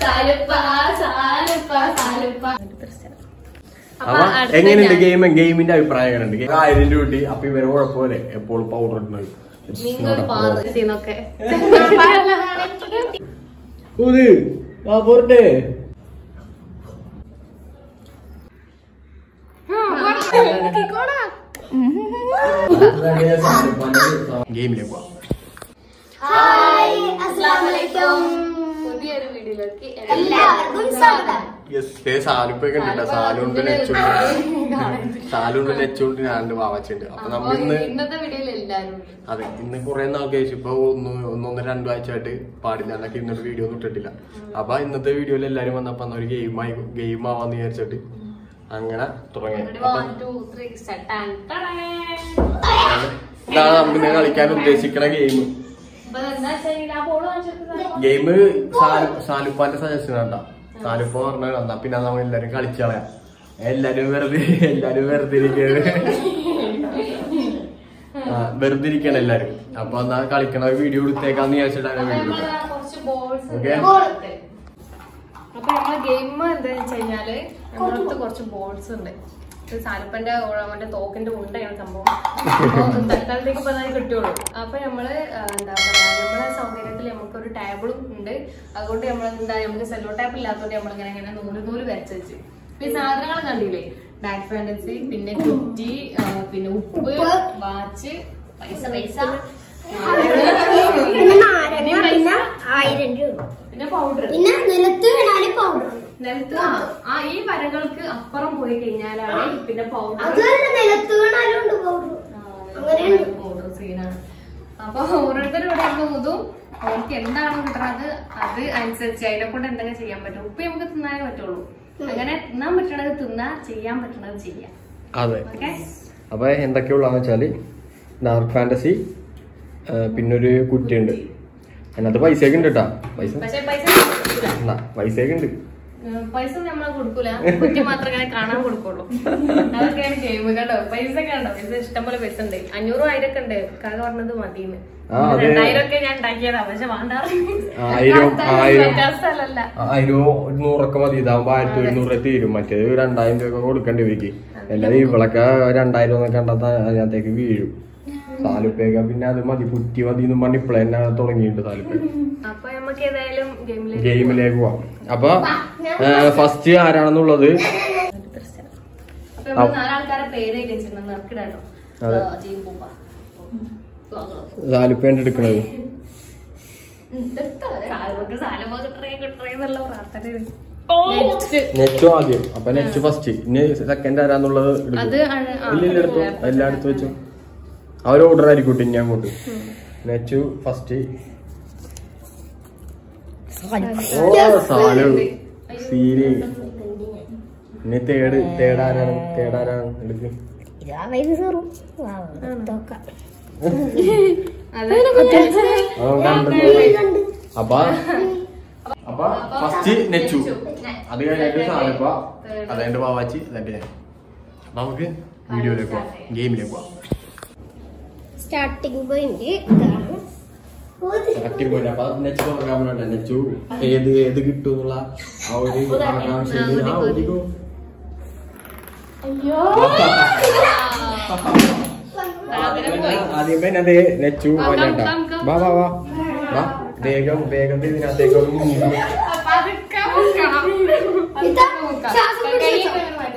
സാലുപ്പ സാലുപ്പ സാലുപ്പ അപ്പൊ എങ്ങനെയുണ്ട് ഗെയിം ഗെയിമിന്റെ അഭിപ്രായം എങ്ങനെയുണ്ട് ആയിരം രൂപ കിട്ടി അപ്പൊ ഇവരെ കുഴപ്പമില്ലേ എപ്പോഴും പൗഡർ ഇടുന്നത് നിങ്ങൾ പാർട്ടിന്നൊക്കെ ഊത്. ആ പോരട്ടെ ഗെയിമിലേക്ക് പോവാം പുതിയൊരു വീഡിയോയിലേക്ക് എല്ലാവർക്കും സ്വാഗതം യെസ് സാലുപ്പൊക്കെ ഉണ്ട് സാലുണ്ട് നെച്ചുണ്ട് സാലുണ്ട് നെച്ചുണ്ട് ഞാനുണ്ട് വാവച്ചുണ്ട് അപ്പൊ നമ്മൾ ഇന്ന് ഇന്നത്തെ വീഡിയോയിൽ എല്ലാരും ഉണ്ട്. അതെ ഇന്ന് കുറെ നാൾ കഴിച്ചു ഇപ്പൊ ഒന്ന് ഒന്നൊന്ന് രണ്ടു ആഴ്ചയായിട്ട് പാടില്ല എന്നൊക്കെ ഇന്നൊരു വീഡിയോ ഒന്നും ഇട്ടിട്ടില്ല അപ്പൊ ഇന്നത്തെ വീഡിയോയിൽ എല്ലാരും വന്നപ്പോ അന്ന് ഒരു ഗെയിമായി ഗെയിം ആവാന്ന് വിചാരിച്ചിട്ട് അങ്ങനെ തുടങ്ങി Ready? അപ്പൊ One, two, three, start. Tan, tadang. ഇതാണ് നമ്മൾ ഇന്ന് കളിക്കാൻ ഉദ്ദേശിക്കുന്ന ഗെയിം അപ്പൊ എന്താ വെച്ചാൽ ആ ബോള് കാണിച്ചിട്ട് ഗെയിം സാലുപ്പാന്റെ സജഷൻ കണ്ട സാലുപ്പ പറഞ്ഞ കണ്ട പിന്നെ നമ്മൾ എല്ലാരും കളിച്ചു കളയാം എല്ലാരും വെറുതെ എല്ലാരും വെറുതെ ഇരിക്കണ് ആ, വെറുതെ ഇരിക്കണം എല്ലാരും അപ്പൊ എന്നാ കളിക്കണ ഒരു വീഡിയോ എടുത്തേക്കാന്ന് വിചാരിച്ചിട്ടാണ് വീഡിയോ എടുത്തത് കുറച്ച് ബോൾസ് Okay. അപ്പൊ നമ്മളെ ഗെയിം എന്താ വെച്ച് കഴിഞ്ഞാല് നമ്മുടെ അടുത്ത് കുറച്ച് ബോൾസ് ഉണ്ട് ഇത് സാലിപ്പന്റെ ഓ- മറ്റേ തോക്കിന്റെ ഉണ്ടയാണ് സംഭവം അപ്പൊ തൽക്കാലത്തേക്ക് ഇപ്പൊ അതായത് കിട്ടുള്ളൂ അപ്പൊ നമ്മള് ആ, എന്താ പറയാ നമ്മളെ സൗകര്യത്തിൽ നമുക്ക് ഒരു ടേബിളും ഉണ്ട് അതുകൊണ്ട് നമ്മൾ എന്താ നമുക്ക് സെല്ലോ ടേബിൾ ഇല്ലാത്തതുകൊണ്ട് നമ്മൾ ഇങ്ങനെ ഇങ്ങനെ നൂല് നൂല് വരച്ച് വെച്ച് ഈ സാധനങ്ങൾ കണ്ടില്ലേ ബാക്ക് ഫാൻറ്റസി പിന്നെ കുറ്റി ആ, പിന്നെ ഉപ്പ് വാച്ച് പൈസ പൈസ പിന്നെ നാരങ്ങ പിന്നെ ആയിരം രൂപ പിന്നെ പൗഡർ പിന്നെ നിലത്ത് വീണാല് പൗഡർ നിലത്ത് ആ- ആ ഈ വരകൾക്ക് അപ്പുറം പോയി കഴിഞ്ഞാലാണ് പിന്നെ പൗഡർ അതുമല്ല നിലത്ത് വീണാലും ഉണ്ട് പൗഡർ അങ്ങനെയുണ്ട്. പൗഡർ സീനാണ് അപ്പൊ ഓരോരുത്തരും ഇവിടെ ഇതും അവർക്ക് എന്താണോ കിട്ടുന്നത് അത് അനുസരിച്ച് അതിനെ കൊണ്ട് എന്തൊക്കെ ചെയ്യാൻ പറ്റും ഉപ്പ് നമുക്ക് തിന്നാനേ പറ്റുള്ളൂ അങ്ങനെ തിന്നാൻ പറ്റണത് തിന്നാ ചെയ്യാൻ പറ്റണത് ചെയ്യാം അതെ ഓക്കെ അപ്പൊ എന്തൊക്കെയുള്ളതെന്ന് വെച്ചാല് ഡാർക്ക് ഫാന്റസി പിന്നെ ഒരു കുറ്റിയുണ്ട് അതിനകത്ത് പൈസയൊക്കെ ഉണ്ട് കേട്ടാ പൈസ പക്ഷെ പൈസ കൊടുക്കൂല. എന്നാ പൈസയൊക്കെ ഉണ്ട് ഉം, പൈസ നമ്മളെ കൊടുക്കൂല കുറ്റി മാത്രം ഇങ്ങനെ കാണാൻ കൊടുക്കുള്ളൂ അതൊക്കെയാണ് ഗെയിം കണ്ടോ പൈസ ഒക്കെ ഉണ്ടോ പൈസ ഇഷ്ടംപോലെ പൈസ ഉണ്ട് അഞ്ഞൂറും ആയിരം ഒക്കെ ഉണ്ട് കാക പറഞ്ഞത് മതിന്ന് ആ, അത് രണ്ടായിരം ഒക്കെ ഞാൻ ഉണ്ടാക്കിയതാ പക്ഷെ വേണ്ട ആയിരം ആയിരം പറ്റാത്ത സ്ഥലമല്ല ആയിരം ഒരു നൂറൊക്കെ മതി ഇതാകുമ്പോ ആയിരത്തി ഒരുന്നൂറ് തീരും മറ്റേത് രണ്ടായിരം രൂപ കൊടുക്കേണ്ടി ഇവർക്ക് എല്ലാരും ഇവളൊക്കെ രണ്ടായിരം ഒന്നൊക്കെ കണ്ടാ അതിനകത്തേക്ക് വീഴും സാലുപ്പയൊക്കെ പിന്നെ അത് മതി കുറ്റി മതി എന്നും പറഞ്ഞ് ഇപ്പളെ തന്നെ തുടങ്ങിയിട്ടുണ്ട് സാലുപ്പ അപ്പൊ നമുക്ക് ഏതായാലും ഗെയിമിലേക്ക് ഗെയിമിലേക്ക് പോവാം അപ്പൊ ഫസ്റ്റ് ആരാണെന്നുള്ളത് അപ്പൊ നമ്മള് നാലാൾക്കാരെ പേര് എഴുതി വെച്ചിട്ടുണ്ട് നറുക്കിടാട്ടോ അതെ. ചെയ്യുമ്പോ സാലുപ്പേന്റെ എടുക്കണത് സാലമൊക്കെ സാലമോ കിട്ടറേ കിട്ടറേ എന്നുള്ള പ്രാർത്ഥന നെറ്റ് ആദ്യം അപ്പൊ നെറ്റ് ഫസ്റ്റ് ഇനി സെക്കൻഡ് ആരാന്നുള്ളത് എടുക്കും. അത് ആണ് ആ, ഇല്ല ഇല്ല എടുത്തു എല്ലാം എടുത്തു വെച്ചു അവർ ഓർഡർ ആയിരിക്കട്ടെ ഇനി അങ്ങോട്ട് നെച്ചു ഫസ്റ്റ് ഓ സാലു സീരി ഇനി തേട് തേടാരാണ് തേടാരാണ് എടുക്കും ഇതാ വൈദ്യുതി സാറും നോക്കാം അത് അപ്പൊ അപ്പൊ ഫസ്റ്റ് നെച്ചു അത് കഴിഞ്ഞിട്ട് സാലപ്പ അത് കഴിഞ്ഞിട്ട് പാവാച്ചി എന്നിട്ട് ഞാൻ അപ്പൊ നമുക്ക് വീഡിയോയിലേക്ക് പോവാം ഗെയിമിലേക്ക് പോവാം സ്റ്റാർട്ടിംഗ് പോയിന്റ് ഇതാണ് സ്റ്റാർട്ടിംഗ് പോയിന്റ് അപ്പൊ നെച്ചു തുടങ്ങാൻ വേണ്ട നെച്ചു ഏത് ഏത് കിട്ടും എന്നുള്ള ആ ഒരു ആകാംക്ഷയില് ആ ഒരു ആദ്യമേ ഞാൻ ദേ നെച്ചു വന്നേട്ടാ വാ വാ വാ വാ വേഗം വേഗത്തിൽ ഇതിനകത്തേക്ക് ഒരു മൂന്ന് ഇതാ ശ്വാസം പിടിച്ചോ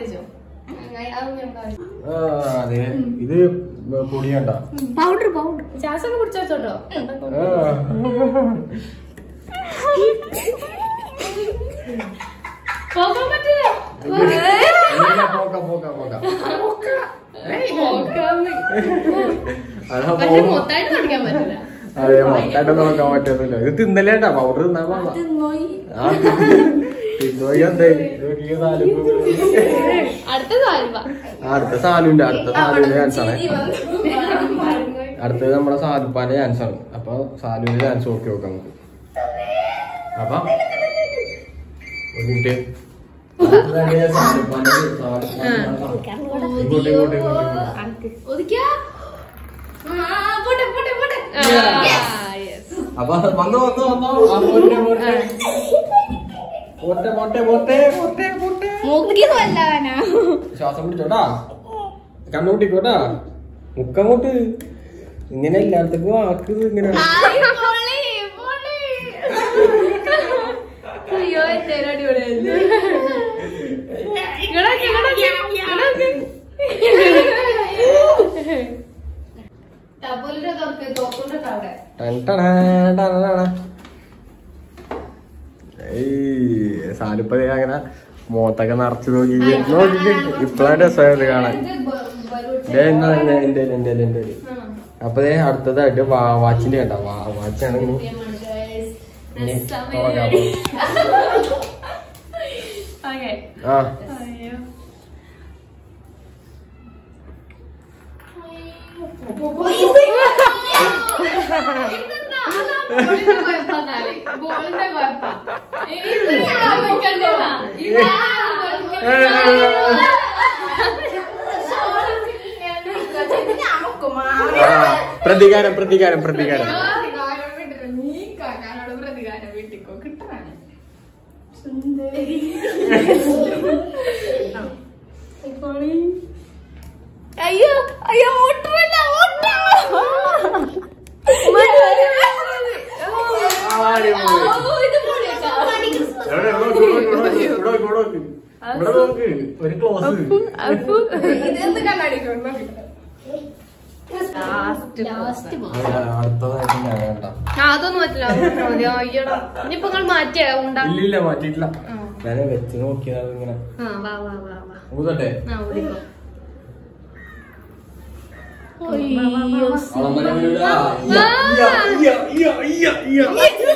ആ, അതെ ഇത് പൊടിയണ്ട പൗഡർ പൗഡർ ശ്വാസം പിടിച്ചോ വെച്ചോട്ടോ പോകാൻ പറ്റില്ല പോക്ക പോക്ക പോക്ക അതാ പക്ഷെ പൗഡർ മൊത്തമായിട്ട് കാണിക്കാൻ പറ്റില്ല അതെ മൊത്തമായിട്ട് നോക്കാൻ പറ്റുന്നില്ല ഇത് തിന്നലേട്ടാ പൗഡർ തിന്നാൻ പാടില്ല ആ, തിന്നോയി എന്താ നോക്കിയേ നാല് അടുത്ത സാൽവ ആ, അടുത്ത സാലുണ്ട് അടുത്ത സാലുവിന്റെ ചാൻസ് ആണ് അടുത്തത് നമ്മുടെ സാലുപ്പാന്റെ ചാൻസ് ആണ് അപ്പൊ സാലുവിന്റെ ചാൻസ് നോക്കി നോക്കാം നമുക്ക് അപ്പൊ ഒരു മിനിറ്റ് സാലുപ്പാന്റെ ഇങ്ങോട്ട് ഇങ്ങോട്ട് ഇങ്ങോട്ട് ഒതുക്കിയാ പോട്ടെ പോട്ടെ പോട്ടെ അപ്പൊ വന്നോ വന്നോ വന്നോ ആ, പോരട്ടെ, പോരട്ടെ. പോട്ടെ പോട്ടെ പോട്ടെ പോട്ടെ പോട്ടെ മൂക്കി കൊല്ലാനാ ശ്വാസം പിടിച്ചോട്ടാ കണ്ണുകൂട്ടിക്കോട്ടാ മുക്കങ്ങോട്ട് ഇങ്ങനെ എല്ലായിടത്തേക്കും ആക്ക് ഇങ്ങനെ അയ്യോ എന്റെ അടിപൊളിയായിരുന്നു ഇങ്ങടാക്കി, ഇങ്ങടാക്കി, ഇങ്ങടാക്കി. ടപ്പോലിന്റെ തുറക്ക്, തോക്കിന്റെ അവിടെ. ടൺ ടണാ, ടണടണ. ഏയ് സാലിപ്പതി അങ്ങനെ മോത്തൊക്കെ നിറച്ചു നോക്കി നോക്കി ഇപ്പഴാ രസമായത് കാണാൻ ഇത് ബ- ബലൂൺ ദേ എന്നാ എന്റെ എന്റെ എന്റെ എന്റെ ആ. അപ്പൊ ദേ അടുത്തതായിട്ട് വാ വാച്ചിന്റെ കേട്ടോ വാ വാച്ചാണെങ്കിൽ സത്യമാണ് guys. ഇനി Next time തുറക്കാം. ready. Okay. ആ അയ്യോ. ഇതെന്താ? അതാ ബോളിന്റെ കുഴപ്പാ കാലി. ബോളിന്റെ കുഴപ്പാ. ഇത് ഞാൻ വെക്കണ്ടതാ. ഇത് ആ, പ്രതികാരം പ്രതികാരം പ്രതികാരം നീ കാക്കാനോട് പ്രതികാരം വീട്ടിക്കോ കിട്ടാണ് അയ്യോ അയ്യോ മുട്ടല്ല മുട്ട എവിടെ, ഇവിടെ നോക്ക്, ഇവിടെ നോക്ക്, ഇവിടെ നോക്ക്, ഇവിടെ നോക്ക്. ഇവിടെ നോക്ക്, ഒരു ക്ലോസ് ഇതെന്ത് കണ്ണാടിക്കോ ലാസ്റ്റ് അടുത്തതായിട്ട് ഞാൻ വേണ്ട അതൊന്നും പറ്റില്ല അതൊന്നും മതി. അയ്യടാ ഇനിയിപ്പോ നിങ്ങൾ മാറ്റിയ ഉണ്ടാ ഇല്ലില്ല മാറ്റിയിട്ടില്ല ഞാൻ വെച്ച് നോക്കിയത് ഇങ്ങനെ ആ വാ വാ വാ വാ ഊതട്ടെ ആ ഓടിക്കോ അയ്യോ അവളമ്മനെ വിളിടാ. ഇയ്യ, ഇയ്യ, ഇയ്യ, ഇയ്യ, ഇയ്യ, ഇയ്യ.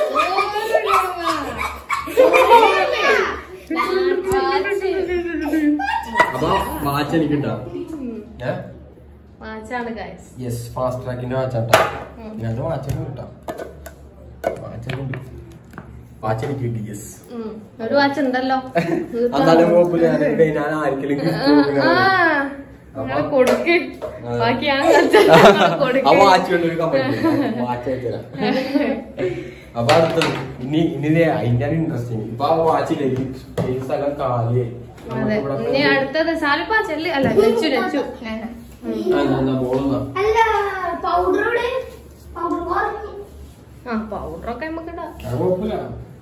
അപ്പൊ വാച്ച് എനിക്ക് കിട്ടാം വാച്ചാണ് ഗൈസ് യെസ് ഫാസ്റ്റ് ട്രാക്കിന്റെ വാച്ചാട്ടാ ഇങ്ങനത്തെ വാച്ചൊക്കെ കിട്ടാം വാച്ചൊക്കെ വാച്ച് എനിക്ക് കിട്ടി യെസ് ഒരു വാച്ച് ഉണ്ടല്ലോ അന്നാലും കുഴപ്പമില്ല ഞാൻ ഞാൻ ആർക്കെങ്കിലും gift കൊടുക്കുന്നതാണ്. ആ നിങ്ങൾ കൊടുക്ക് ബാക്കി ഞാൻ കളിച്ചാ ആ കൊടുക്ക് വാച്ച് കൊണ്ട് ഒരു കമ്പനി വാച്ച് അയച്ചുതരാം അപ്പൊ അടുത്തത് ഇനി ഇനി ദേ അതിന്റെ ഇൻട്രസ്റ്റിംഗ് ഇപ്പൊ ആ വാച്ചില്ലേ ഈ സ്ഥലം കാലിയായി അതെ ഇനി അടുത്തത് സാലിപ്പാ ചെല്ല് അല്ല ലച്ചു ലച്ചു ബോളുന്ന അല്ല പൗഡറോടെ പൗഡർ കുറഞ്ഞു ആ പൗഡറൊക്കെ നമുക്ക് ഇടാം അത് കുഴപ്പമില്ല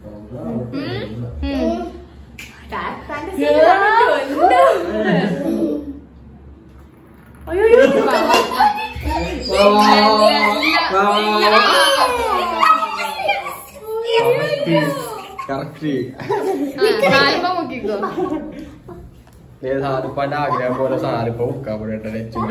ഉം. കറക്റ്റ് ആ, സാലിപ്പ മുക്കിക്കോ സാലിപ്പാന്റെ ആഗ്രഹം പോലെ സാലിപ്പ മുക്കാൻ പോയിട്ട് ലച്ചില്ല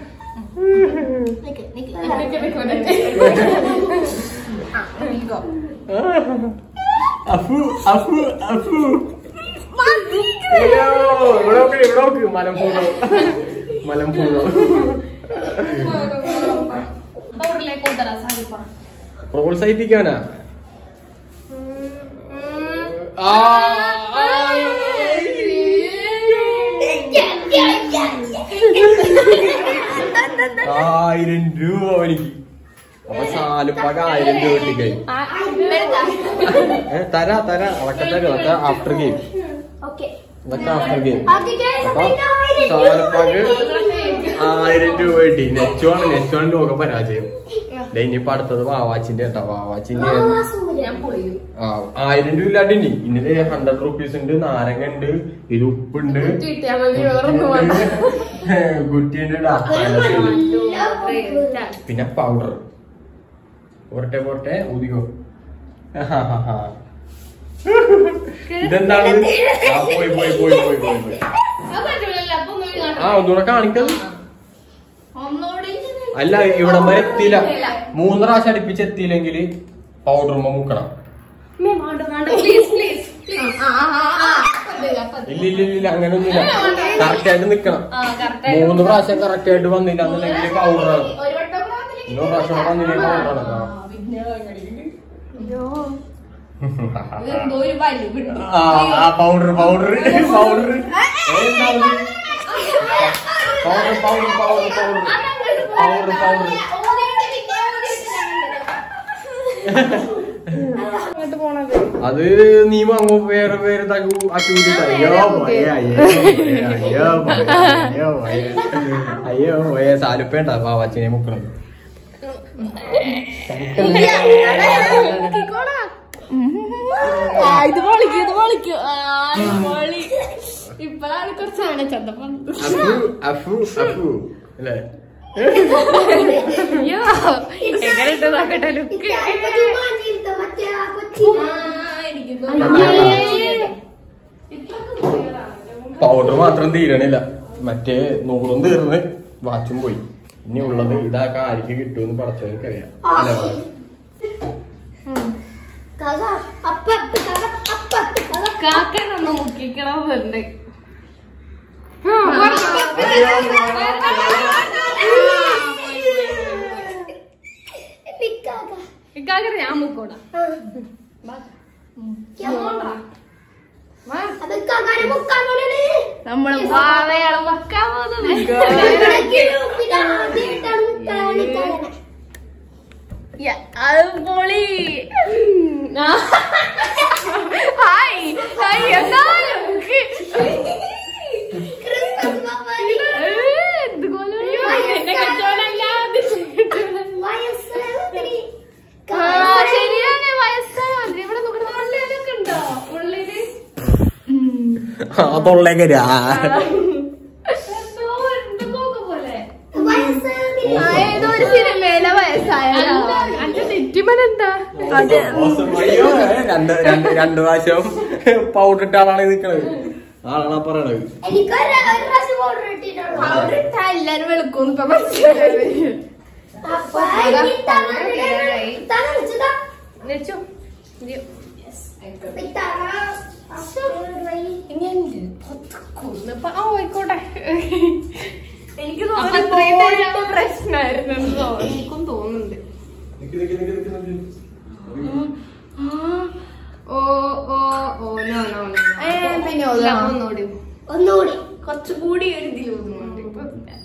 അഫു അഫു അഫു അയ്യോ, ഇവിടെ നോക്ക്, ഇവിടെ നോക്ക്, മലമ്പൂടോ മലമ്പൂടോ പൗഡറിലേക്ക് കൊണ്ടുവരാ സാലിപ്പ പ്രോത്സാഹിപ്പിക്കാനാ ആ, ആയിരം രൂപ എനിക്ക് അപ്പൊ സാലിപ്പാക്ക് ആയിരം രൂപ കിട്ടിക്കൈ ഏ, തരാ തരാ അതൊക്കെ തരും അതൊക്കെ ആഫ്റ്റർ ഗെയിം ഓക്കെ ഇതൊക്കെ ആഫ്റ്റർ ഗെയിം ഓക്കെ ഗൈസ് അപ്പൊ അപ്പോൾ ആയിരം സാലിപ്പാക്ക് ആയിരം രൂപ കിട്ടി നെച്ചുവാണ് നെച്ചുവാണ് ലോക പരാജയം ദേ ഇനിയിപ്പോ അടുത്തത് വാവാച്ചിന്റെ കേട്ടോ വാവാച്ചിന്റെ ഞാൻ പൊളിയും ആ ആയിരം രൂപ ഇല്ലാണ്ട് ഇനി ഇനി ഹൺഡ്രഡ് റുപ്പീസ് ഉണ്ട് നാരങ്ങ ഉണ്ട് ഇത് ഉപ്പുണ്ട് കിട്ടിയാ മതി വേറൊന്നും വേണ്ട കുറ്റിയുണ്ട് പിന്നെ പൗഡർ പോരട്ടെ പോരട്ടെ ഊതിക്കോ ഇതെന്താണ് ആ പോയി പോയി പോയി പോയി പോയി പോയി അത് പറ്റൂലല്ലോ അപ്പൊ ഒന്നുകൂടി ആ കാണിക്കാം. ഒന്നുകൂടെ കാണിക്കത് ഒന്നുകൂടി അല്ല ഇവിടെ വരെ എത്തിയില്ല മൂന്ന് പ്രാവശ്യം അടുപ്പിച്ച് എത്തിയില്ലെങ്കിൽ പൗഡറുമ്പോ മുക്കണം മേ, വേണ്ട, വേണ്ട, please, please, please. ആ, ആ, ആ, ആ. അപ്പത്, അപ്പത്. ഇല്ല ഇല്ല ഇല്ല അങ്ങനെയൊന്നുമില്ല കറക്റ്റ് ആയിട്ട് നിക്കണം ആ, correct ആയിട്ട്. മൂന്ന് പ്രാവശ്യം കറക്റ്റ് ആയിട്ട് വന്നില്ല എന്നുണ്ടെങ്കിൽ പൗഡറാണ് ഒരു വട്ടം കൂടെ വന്നില്ലെങ്കിൽ മൂന്ന് പ്രാവശ്യം കൂടെ വന്നില്ലെങ്കിൽ പൗഡറാണ് ആ, പിന്നെ ഇതെന്തോ ഒരു വലിവുണ്ട്. ആ powder powder powder powder powder powder powder powder powder അങ്ങോട്ട് പോണത് അത് നീ വാങ്ങും വേറെ വേറെ ഇതാക്കി ആക്കി കൂട്ടിയിട്ട് അയ്യോ പോയേ, അയ്യോ പോയേ, അയ്യോ പോയേ, അയ്യോ പോയേ, അയ്യോ പോയേ സാലുപ്പേണ്ട പാവാച്ചിനെ മുക്കണം ആ, ഇത് പൊളിക്കും ഇത് പൊളിക്കും ആ, ഇത് പൊളി ഇപ്പഴാണ് കുറച്ച് ആനച്ചന്തപ്പം അഫു അഫു അഫു അല്ലേ അയ്യോ എങ്ങനെ ഇട്ട് നോക്കട്ടെ ലുക്ക് മറ്റേ ആ കൊച്ചി പൗഡർ മാത്രം തീരണില്ല മറ്റേ നൂറും തീർന്ന് വാച്ചും പോയി ഇനി ഉള്ളത് ഇതാക്കാൻ ആർക്ക് കിട്ടുമെന്ന് പടച്ചവർക്ക് അറിയാം അല്ലേ മോളെ? കഥ അപ്പ കഥ അപ്പ കഥ കാക്കനൊന്ന് മുക്കിക്കണമെന്നുണ്ട് പിക്കാക ഇക്കാക്കര ഞാൻ മുക്കോടാ അത് കകാരെ മുക്കാൻ പോണേ നമ്മള് വാവയാണ് വെക്കാൻ പോകുന്നത് യ- അത് പൊളി ഹായ് ഹായ് എന്നാലും എന്തുപോലെ എന്നെ കച്ചവടമല്ല ആ, ശരിയാണ് വയസ്സായ ഇവിടെ നോക്കണ ഉള്ളിലൊക്കെ ഉണ്ടോ ഉള്ളില് ആ തൊള്ളേക്കരാ എന്തോ എന്തൊക്കെ പോലെ ഏതോ ഒരു സിനിമയിലെ വയസ്സായ അന്റെ നെറ്റിമനെന്താ അത് അയ്യോ രണ്ട് രണ്ട് രണ്ട് പ്രാവശ്യം പൗഡർ ഇട്ട ആളാണ് നിക്കണത് ആളാണ് പറയണത് എനിക്ക് ഒരു പ്രാവശ്യം ഓർഡർ ഇട്ടിട്ടുള്ളൂ അവിടെ ഇട്ടാ എല്ലാരും വെളുക്കും ഇപ്പൊ മനസ്സിലായി അപ്പൊ ഈ തല തല വെച്ചതാ നെച്ചു ഈ തല കൊന്നിപ്പോ ആ ആയിക്കോട്ടെ എനിക്ക് അപ്പൊ അത്രയും നേരം പ്രശ്നമായിരുന്നു എന്ന് തോന്നുന്നു. എനിക്കും തോന്നുന്നുണ്ട് ഓ ഓ ഓ നോ നോ നോ ഏ, പിന്നെ ഓതാ. ഒന്നുകൂടി ഒന്നുകൂടി കുറച്ചുകൂടി ഒരു ഇതിൽ ഒന്നുകൂടി ഇപ്പൊ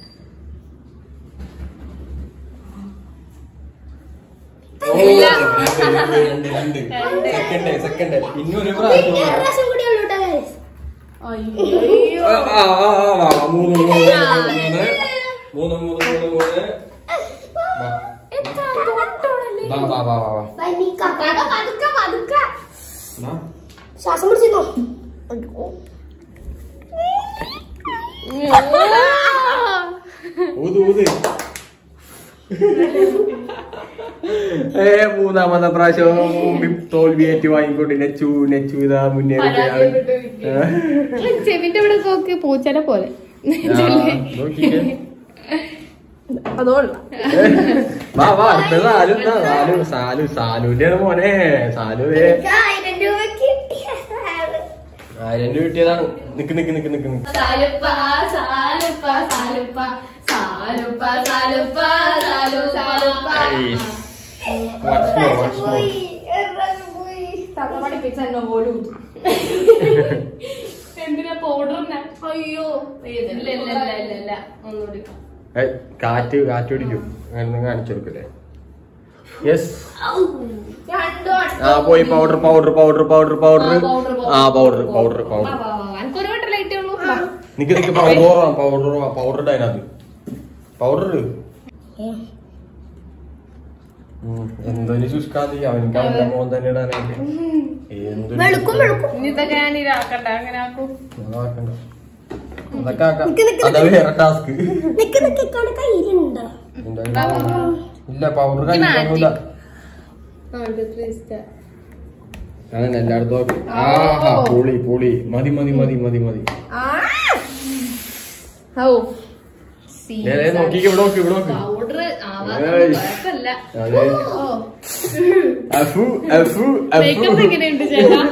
സെക്കൻഡ് സെക്കൻഡ് ഇന്നൊരു പിന്നെ ഒരു പ്രാവശ്യം കൂടി ഉള്ളൂ കേട്ടോ guys. അയ്യോ ആ, ആ, ആ, ആ, ആ, മൂന്ന് മൂന്ന് മൂന്ന് മൂന്ന് മൂന്ന് മൂന്ന് മൂന്ന് വാ. വാ, വാ, വാ, വാ, വാ. Bye, Mika. പതുക്കെ പതുക്കെ വാ. ശ്വാസം പിടിച്ചിരുന്നോ ഊത് ഊത് ഏ മൂന്നാമത്തെ പ്രാവശ്യം മുമ്പിൽ തോൽവിയേറ്റ് വാങ്ങിക്കൊണ്ട് നെച്ചു നെച്ചു ഇതാ മുന്നേ ചെവിന്റെ ഇവിടെ നോക്കി പൂച്ചനെ പോലെ നോക്കിക്കേ അതോള്ള വാ വാ അടുത്ത സാലു എന്താ സാലു സാലു സാലുവിന്റെ മോനെ സാലുവേ എനിക്ക് ആയിരം രൂപ കിട്ടിയ ആയിരം രൂപ കിട്ടിയതാണ് നിക്ക് നിക്ക് നിക്ക് നിക്ക് നിക്ക് സാലുപ്പ സാലുപ്പ സാലുപ്പ സാലുപ്പ സാലുപ്പ Salu സാലുപ്പ Watch more, watch more. പോയി ഒരു പ്രാവശ്യം പോയി തത്ത പഠിപ്പിച്ച എന്നെ പോലും എന്തിനാ പൗഡർ അയ്യോ ഇല്ല ഇല്ല ഇല്ല ഇല്ല ഇല്ല ഒന്നുകൂടി ഏയ്, കാറ്റ് കാറ്റ് പിടിക്കും അങ്ങനെ കാണിച്ചു കൊടുക്കല്ലേ യെസ് രണ്ടോ ആ പോയി powder powder powder powder powder ആ പൗഡർ പൗഡർ പൗഡർ എനിക്കൊരു വട്ടം ലൈറ്റ് ഉള്ളൂ നിക്ക് നിക്ക് പൗഡർ ഓറാം പൗഡർ പൗഡർ ഇടാ അതിനകത്ത് പൗഡർ എന്തൊരു ശുഷ്കാന്തി അവനിക്ക് അവന്റെ മോൻ തന്നെ ഇടാനായിട്ട് എന്തൊരു വെളുക്കും വെളുക്കും ഇനി ഇതൊക്കെ ഞാൻ ഇതാക്കണ്ട അങ്ങനെ ആക്കും അതാക്കണ്ട. അതൊക്കെ ആക്കാം അതാ വേറെ ടാസ്ക് നിക്ക് നിക്ക് ഇക്കാണ് കയ്യിലുണ്ടോ ഇല്ല പൗഡർ കഴിക്കാനില്ല ആ അതന്നെ എല്ലായിടത്തും ആക്കും. ആഹാ പുളി പുളി മതി മതി മതി മതി മതി ഓ ദേ, ദേ, നോക്കിക്ക് ഇവിടെ നോക്ക് ഇവിടെ നോക്ക് പൗഡർ ഏയ്. കുഴപ്പമില്ല അതെ അഫു അഫു മേക്കപ്പ് അഫു എങ്ങനെയുണ്ട് ചേട്ടാ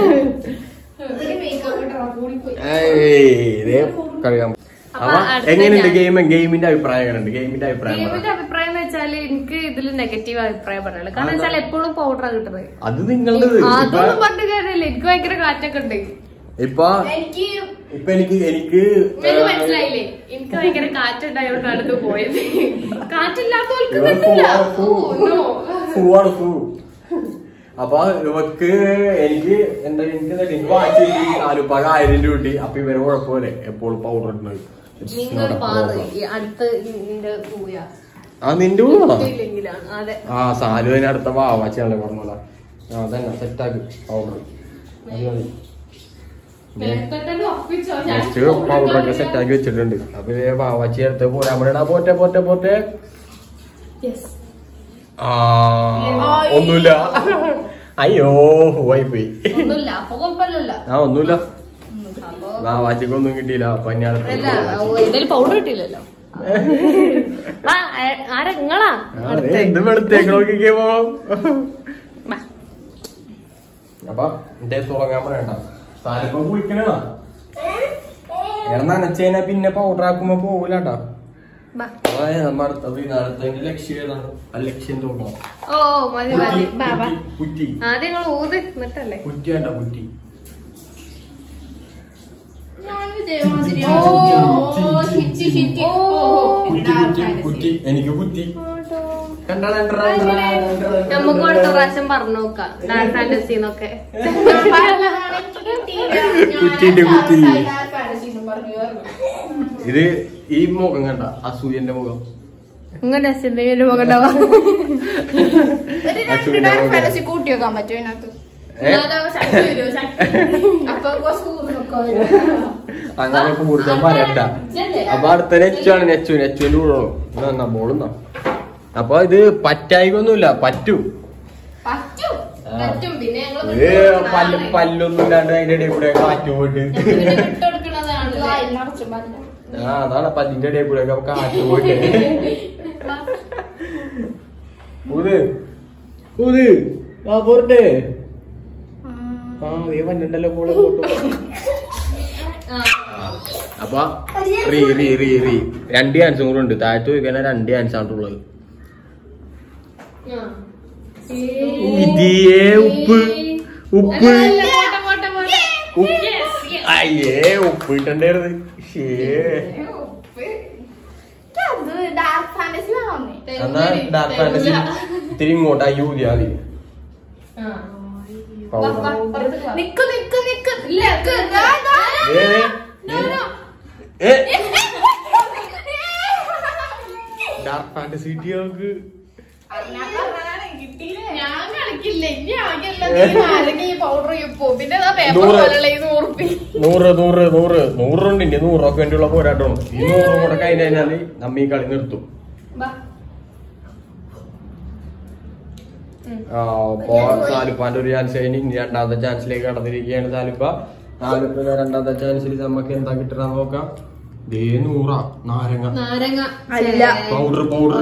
ഏയ്, ദേ കളിക്കാൻ അപ്പൊ അപ്പൊ അടുത്ത എങ്ങനെയുണ്ട് ഞാൻ- ഗെയിം ഗെയിമിന്റെ അഭിപ്രായം എങ്ങനെയുണ്ട് ഗെയിമിന്റെ അഭിപ്രായം പറ ഗെയിമിന്റെ അഭിപ്രായം എന്ന് വെച്ചാല് എനിക്ക് ഇതിൽ നെഗറ്റീവ് അഭിപ്രായം പറയാനുള്ളത് കാരണം വെച്ചാൽ എപ്പോഴും പൗഡറാ കിട്ടുന്നത് അത് നിങ്ങളുടേത് ഇപ്പൊ അതൊന്നും പറഞ്ഞ കാര്യമില്ല എനിക്ക് ഭയങ്കര കാറ്റൊക്കെ ഉണ്ട് ഇപ്പൊ എനിക്ക് ഇപ്പൊ എനിക്ക് എനിക്ക് എനിക്ക് മനസ്സിലായില്ലേ എനിക്ക് ഭയങ്കര കാറ്റുണ്ടായോണ്ടാണ് ഇത് പോയത് കാറ്റില്ലാത്തവർക്ക് ഇവൻ കിട്ടില്ല ഫൂ- ഓ, no. ഫൂവാണ് ഫൂ അപ്പൊ ഇവക്ക് എനിക്ക് എന്താ എനിക്ക് എന്താ എനിക്ക് വാച്ച് ആലുപ്പാക ആയിരം രൂപ കിട്ടി അപ്പൊ ഇവരെ കുഴപ്പമില്ലേ എപ്പോഴും പൗഡർ ഇടുന്നത് നിങ്ങൾ പാറ് ഈ അടുത്ത ഇതിന്റെ പൂയ ആ നിന്റെ കൂടാ ഇല്ലെങ്കിലാണ് അതെ ആ സാലു അതിന് അടുത്ത വാവാച്ചാണല്ലേ പറഞ്ഞോളാ ആ അതന്നെ സെറ്റാക്ക് പൗഡർ മതി മതി നേരത്തെ തന്നെ ഒപ്പിച്ചോ ഞാൻ നെക്സ്റ്റ് പൗഡറൊക്കെ സെറ്റാക്കി വെച്ചിട്ടുണ്ട് അപ്പൊ ഇതേ വാവാച്ചി അടുത്ത് പോരാൻ പറയണ പോട്ടെ പോട്ടെ പോട്ടെ Yes. ആ ഒന്നുമില്ല അയ്യോ പോയി പോയി ഒന്നുമില്ല അപ്പൊ കുഴപ്പമില്ലല്ലോ ആ ഒന്നുമില്ല അപ്പൊ വാവാച്ചിക്ക് ഒന്നും കിട്ടിയില്ല അപ്പൊ ഇനി അടുത്ത അല്ല ഇതിൽ പൗഡർ കിട്ടിയില്ലല്ലോ ആ ആ- ആരാ നിങ്ങളാ ആ, ദേ എന്ത് വെളുത്തേക്ക് നോക്കിക്കേ പോ ബാ. അപ്പൊ എന്റെ തുടങ്ങാൻ പറയണ്ട സാലിപ്പം കുളിക്കണ നനച്ചതിനാ പിന്നെ പൗഡർ ആക്കുമ്പോ പോകൂലട്ടാ ബാ. നമ്മ അടുത്തത് അടുത്തതിന്റെ ലക്ഷ്യം ഏതാണ് ആ ലക്ഷ്യം തോന്നണം ഓ മതി മതി ബാ ബാ കുറ്റി ആദ്യം നിങ്ങൾ ഊത് എന്നിട്ടല്ലേ കുറ്റി വേണ്ട കുറ്റി ഞാൻ ഇതേമാതിരി ഓ, ഓ ഹിറ്റി ഹിറ്റി ഓ കുറ്റി കുറ്റി കുറ്റി എനിക്ക് കുറ്റി കണ്ടാ നമുക്ക് അടുത്ത പ്രാവശ്യം പറഞ്ഞു നോക്കാം ഡാൻസ് ഫാന്റസിന്നൊക്കെ കുറ്റിന്റെ കുറ്റി. പറഞ്ഞു ഇത് ഈ മുഖം കണ്ട അസൂയന്റെ മുഖം ഇങ്ങനെ രസിന്റെ മുഖം ഉണ്ടാവാ ഒരു രണ്ട് അച്ഛനും ഡാൻസ് ഉണ്ടാവും. ഫാന്റസി കൂട്ടി വെക്കാൻ പറ്റും ഇതിനകത്ത് ഏ? എന്നാലോ ശക്തി വരുമോ ശക്തി അപ്പൊ കുറച്ച് ഊർന്നൊക്കെ വരും അങ്ങനെ കൂടുതൽ പറയണ്ട അപ്പൊ അടുത്ത നെച്ചു ആണ് നെച്ചു നെച്ചുവിന്റെ കൂടെ എന്നാ ബോളുന്നാ അപ്പൊ ഇത് പറ്റായികൊന്നുമില്ല പറ്റും പറ്റും ആ. പറ്റും പിന്നെ ഞങ്ങള് ഇത് പല്ല് പല്ലൊന്നും ഇല്ലാണ്ട് അതിന്റെ ഇടയിൽ കൂടെ കാറ്റ് പോയിട്ട് വിട്ടെടുക്കണതാണ് നിറച്ചും പറ്റില്ല ആ അതാണ് പല്ലിന്റെ ഇടയിൽ കൂടെ ഒക്കെ കാറ്റ് പോയിട്ട് ഊത് ഊത് ആ പോരട്ടെ ആ നീ വന്നിട്ടല്ലോ പോളെ അപ്പൊ റീ റീ റീ റീ രണ്ട് ചാൻസും കൂടെ ഉണ്ട് താഴത്ത് ചോദിക്കാൻ രണ്ട് ചാൻസ് ആണ് ഉള്ളത് ഇതിയേ ഉപ്പ് ഉപ്പ് ഉപ്പ് അയ്യേ ഉപ്പ് ഇട്ടണ്ടായിരുന്നു ഷേ അത് ഡാർക്ക് ഫാന്റസി വേണമെന്നേ എന്നാ ഡാർക്ക് ഫാന്റസി ഇത്തിരി ഇങ്ങോട്ടാ യൂതിയാ മതി പൗഡർ നിക്ക് നിക്ക് നിക്ക് നിക്ക് ദാ, ദാ. ഏ ഏ ഡാർക്ക് ഫാന്റസി കിട്ടിയവർക്ക് ഞാൻ കളിക്കില്ല ഇനി ആകെയല്ല നീ നാരങ്ങ ഈ പൗഡർ ഇപ്പോ പിന്നെ അതാ പേപ്പർ നൂറ്. പോലുള്ള ഈ നൂറുപ്പി നൂറ് നൂറ് നൂറ് നൂറുണ്ട് ഇനി നൂറൊക്കെ വേണ്ടിയുള്ള പോരാട്ടമാണ് ഈ നൂറും കൂടെ കഴിഞ്ഞ് കഴിഞ്ഞാല് നമ്മ ഈ കളി നിർത്തും ആ, അപ്പൊ സാലിപ്പാന്റെ ഒരു ചാൻസ് കഴിഞ്ഞ് ഇനി രണ്ടാമത്തെ ചാൻസിലേക്ക് കടന്നിരിക്കുകയാണ് സാലിപ്പ സാലിപ്പ രണ്ടാമത്തെ ചാൻസിൽ നമുക്ക് എന്താ കിട്ടണ നോക്കാം ദേ നൂറാ നാരങ്ങ നാരങ്ങ അല്ല. പൗഡർ പൗഡർ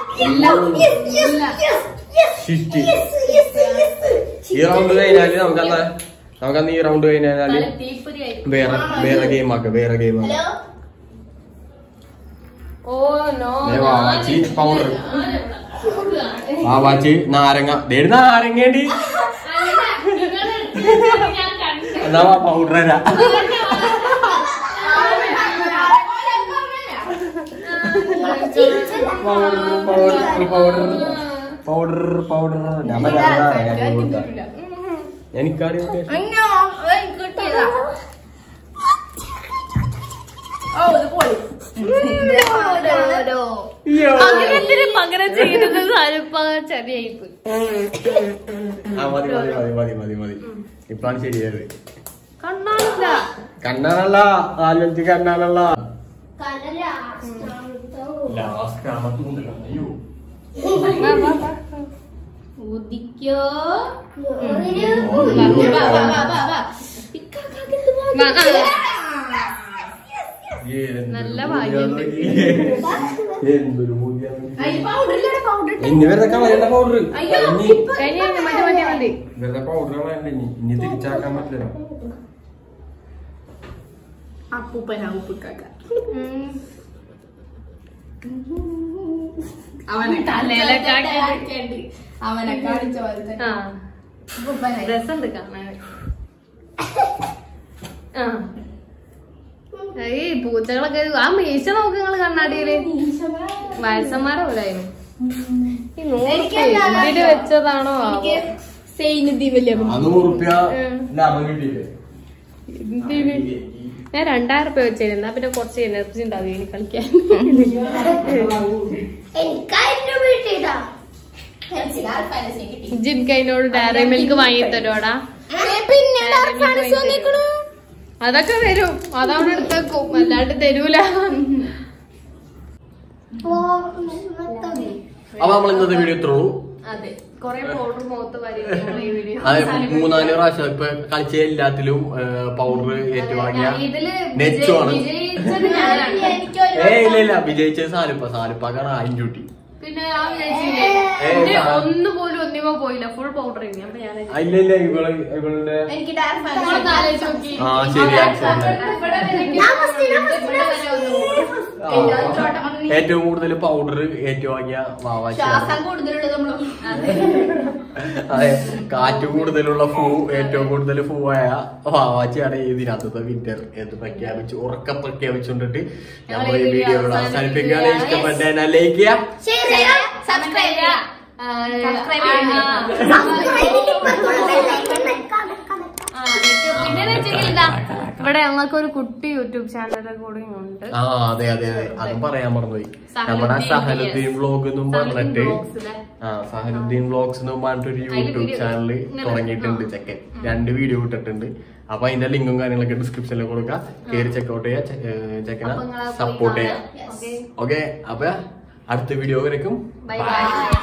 ഷിറ്റ് ഈ റൗണ്ട് കഴിഞ്ഞാല് നമുക്കന്ന് നമുക്കന്ന് ഈ റൗണ്ട് കഴിഞ്ഞാല് തീപ്പൊരിയായി വേറെ വേറെ ഗെയിം ആക്കാം വേറെ ഗെയിം ആക്കാം ഓ നോ ദേ വാവാച്ചി പൗഡർ വാവാച്ചി നാരങ്ങ ദേ നാരങ്ങേണ്ടി എന്നാ പൗഡർ തരാ പൗഡർ പൗഡർ പൗഡർ പൗഡർ ഞാൻ എനിക്കറിയാം അയ്യോ അത് എനിക്ക് കിട്ടിയതാ ഓ ഇത് പോയി പകരത്തിന് പകരം ചെയ്യുന്നത് സാരിപ്പ ചെറിയായി പോയി ആ മതി മതി മതി മതി മതി മതി ഇപ്പാണ് ശരിയായത് കണ്ണാണില്ല കണ്ണാനല്ല ആലോചിച്ച് കണ്ണാനല്ല കടല ലാസ്റ്റ് കാണത്തുണ്ട് അയ്യോ ഉദിക്കോ വാ, വാ, വാ, വാ, വാ. നല്ല ഭാഗ്യമുണ്ട്. എന്തൊരു മൂല്യാണ് അതിന് powder ഇല്ലടാ, powder ഇട്ട്. ഇനി വെറുതെ കളയണ്ട പൗഡർ അയ്യോ, ഇനി ഇപ്പൊ- കഴിഞ്ഞ മതി മതി മതി വെറുതെ പൗഡർ കളയണ്ട ഇനി ഇനി തിരിച്ചാക്കാൻ പറ്റില്ല അപ്പൂപ്പനാ ഉപ്പിക്കാക്ക അവനെ തലയിലൊക്കെ കാണിച്ചത് അവനെ കാണിച്ച പോലെ തന്നെ ആ അപ്പൂപ്പനായി. രസമുണ്ട് കാണാൻ ആ ഈ പൂച്ചകളൊക്കെ ആ മീശ നോക്ക് നിങ്ങള് കണ്ണാടിയില് വയസ്സന്മാരെ പോലായിരുന്നു ഈ നൂറ് എനിക്ക് എന്താ എന്തിന് വെച്ചതാണോ ആവോ? എനിക്ക് സൈനുദ്ദീൻ വലിയ ആ നൂറ് റുപ്യ ലാഭം കിട്ടിയില്ലേ എന്തിന്? ഞാൻ രണ്ടായിരം റുപ്യ വെച്ചിരുന്ന പിന്നെ കുറച്ച് എനർജി ഉണ്ടാവും ഇനി കളിക്കാൻ എനിക്കായിട്ട് വീട്ടിട്ടാ ജിൻക്ക് അതിനോട് ഡയറി മിൽക്ക് വാങ്ങി തരുവാടാ പിന്നെ ഫാൻസ് വന്നിക്കണു അതൊക്കെ വരും അതവിടെ എടുത്തേക്കും അല്ലാണ്ട് തരൂല ഓ മൊത്തം അപ്പൊ നമ്മൾ ഇന്നത്തെ വീഡിയോ ഇത്രയുള്ളൂ അതെ കൊറേ പൗഡർ മുഖത്ത് വരി ഈ വീഡിയോ അതെ മൂന്നാല് പ്രാവശ്യം ഇപ്പൊ കളിച്ച എല്ലാത്തിലും പൗഡർ ഏറ്റുവാങ്ങിയ ഇതില് നെച്ചുമാണ് വിജയിച്ചത് ഞാനാണ് ഏ ഇല്ല ഇല്ല വിജയിച്ചത് സാലുപ്പ സാലുപ്പാക്കാണ് ആയിരം ചൂട്ടി പിന്നെ ആ വിജയിച്ചില്ലേ ഏ, ഇത് ആ. ഒന്ന് പോലും ഒന്നിമോ പോയില്ല ഫുൾ പൗഡർ ഇനി അപ്പൊ ഞാൻ ആ, ഇല്ല ഇല്ല ഇവള് ഇവളുടെ എനിക്ക് ഡാർക്ക് നിങ്ങളൊന്ന് ആലോചിച്ച് നോക്കി. ആ ശരിയാ ശരിയാ ഇവിടെ വരെ ഞാൻ first, ഞാൻ first, ഇവിടെ വരെ ഒന്ന് പോകും. ആ. ഏറ്റവും കൂടുതൽ പൗഡർ ഏറ്റുവാങ്ങിയ വാവാച്ചിയാണ് ശ്വാസം കൂടുതലുള്ളത് നമ്മള് അതെ കാറ്റ് കൂടുതലുള്ള ഫൂ ഏറ്റവും കൂടുതൽ ഫൂ ആയ വാവാച്ചിയാണ് ഇതിനകത്തത്തെ വിന്റർ എന്ന് പ്രഖ്യാപിച്ചു ഉറക്കം പ്രഖ്യാപിച്ചുകൊണ്ടിട്ട് നമ്മൾ ഈ വീഡിയോ ഇവിടെ അവസാനിപ്പിക്കുകയാണ് ഇഷ്ടപ്പെട്ട ലൈക്ക് ചെയ്യാം ഷെയർ ചെയ്യാം സബ്സ്ക്രൈബ് ചെയ്യാം ആ, Subscribe ആ, ചെയ്യണം. ആ. സബ്സ്ക്രൈബ് ഇപ്പത്തുള്ള ബെല്ലൈക്കൺ നെക്കാം നെക്കാം നെക്കാം ആ, എന്നിട്ട് പിന്നെ വെച്ചെങ്കിൽ ഇതാ ഇവിടെ ഞങ്ങൾക്ക് ഒരു കുട്ടി യൂട്യൂബ് ചാനൽ കൂടി ഉണ്ട് ആ അതെ അതെ അതെ അതും പറയാൻ മറന്നുപോയി സഹലുദ്ദീൻ നമ്മുടെ VS. സഹലുദ്ദീൻ വ്ലോഗ് എന്നും പറഞ്ഞിട്ട് Vlogs ല്ലേ? ആ സഹലുദ്ദീൻ വ്ലോഗ്സ് എന്നും പറഞ്ഞിട്ടൊരു യൂട്യൂബ് video ചാനൽ ഇങ്ങനെ തുടങ്ങിയിട്ടുണ്ട് ചെക്കൻ രണ്ട് വീഡിയോ ഇട്ടിട്ടുണ്ട് അപ്പൊ അതിന്റെ ലിങ്കും കാര്യങ്ങളൊക്കെ ഡിസ്ക്രിപ്ഷനിൽ കൊടുക്കാം കയറി ചെക്കൗട്ട് ചെയ്യാ ചെ- ഏ, ചെക്കനെ അപ്പൊ നിങ്ങളത് പോയി സപ്പോർട്ട് കാണാം. ചെയ്യാം Okay. ഓക്കെ അപ്പൊ അടുത്ത വീഡിയോ വരയ്ക്കും Bye bye.